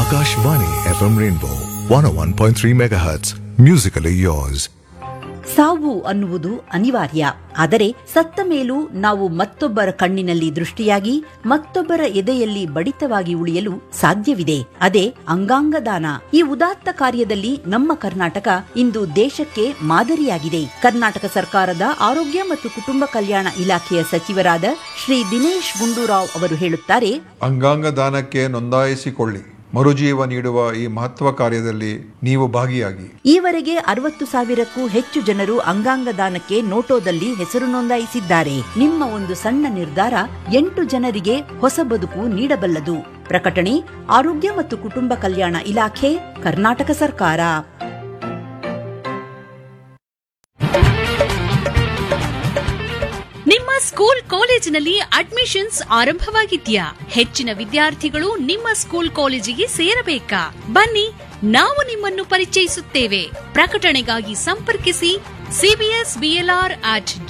Akashvani FM Rainbow 101.3 MHz. Musically yours. ಸಾವು ಅನ್ನುವುದು ಅನಿವಾರ್ಯ ಆದರೆ ಸತ್ತ ಮೇಲೂ ನಾವು ಮತ್ತೊಬ್ಬರ ಕಣ್ಣಿನಲ್ಲಿ ದೃಷ್ಟಿಯಾಗಿ ಮತ್ತೊಬ್ಬರ ಎದೆಯಲ್ಲಿ ಬಡಿತವಾಗಿ ಉಳಿಯಲು ಸಾಧ್ಯವಿದೆ ಅದೇ ಅಂಗಾಂಗ ದಾನ ಈ ಉದಾತ್ತ ಕಾರ್ಯದಲ್ಲಿ ನಮ್ಮ ಕರ್ನಾಟಕ ಇಂದು ದೇಶಕ್ಕೆ ಮಾದರಿಯಾಗಿದೆ ಕರ್ನಾಟಕ ಸರ್ಕಾರದ ಆರೋಗ್ಯ ಮತ್ತು ಕುಟುಂಬ ಕಲ್ಯಾಣ ಇಲಾಖೆಯ ಸಚಿವರಾದ ಶ್ರೀ ದಿನೇಶ್ ಗುಂಡೂರಾವ್ ಅವರು ಹೇಳುತ್ತಾರೆ ಅಂಗಾಂಗ ದಾನಕ್ಕೆ ನೋಂದಾಯಿಸಿಕೊಳ್ಳಿ ಮರುಜೀವ ನೀಡುವ ಈ ಮಹತ್ವ ಕಾರ್ಯದಲ್ಲಿ ನೀವು ಭಾಗಿಯಾಗಿ ಈವರೆಗೆ ಅರವತ್ತು ಸಾವಿರಕ್ಕೂ ಹೆಚ್ಚು ಜನರು ಅಂಗಾಂಗ ದಾನಕ್ಕೆ ನೋಟೋದಲ್ಲಿ ಹೆಸರು ನೋಂದಾಯಿಸಿದ್ದಾರೆ ನಿಮ್ಮ ಒಂದು ಸಣ್ಣ ನಿರ್ಧಾರ ಎಂಟು ಜನರಿಗೆ ಹೊಸ ಬದುಕು ನೀಡಬಲ್ಲದು ಪ್ರಕಟಣೆ ಆರೋಗ್ಯ ಮತ್ತು ಕುಟುಂಬ ಕಲ್ಯಾಣ ಇಲಾಖೆ ಕರ್ನಾಟಕ ಸರ್ಕಾರ ನಿಮ್ಮ ಸ್ಕೂಲ್ ಕಾಲೇಜಿನಲ್ಲಿ ಅಡ್ಮಿಷನ್ಸ್ ಆರಂಭವಾಗಿದ್ಯಾ ಹೆಚ್ಚಿನ ವಿದ್ಯಾರ್ಥಿಗಳು ನಿಮ್ಮ ಸ್ಕೂಲ್ ಕಾಲೇಜಿಗೆ ಸೇರಬೇಕಾ ಬನ್ನಿ ನಾವು ನಿಮ್ಮನ್ನು ಪರಿಚಯಿಸುತ್ತೇವೆ ಪ್ರಕಟಣೆಗಾಗಿ ಸಂಪರ್ಕಿಸಿ ಸಿಬಿಎಸ್ ಬಿಎಲ್ಆರ್ ಅಟ್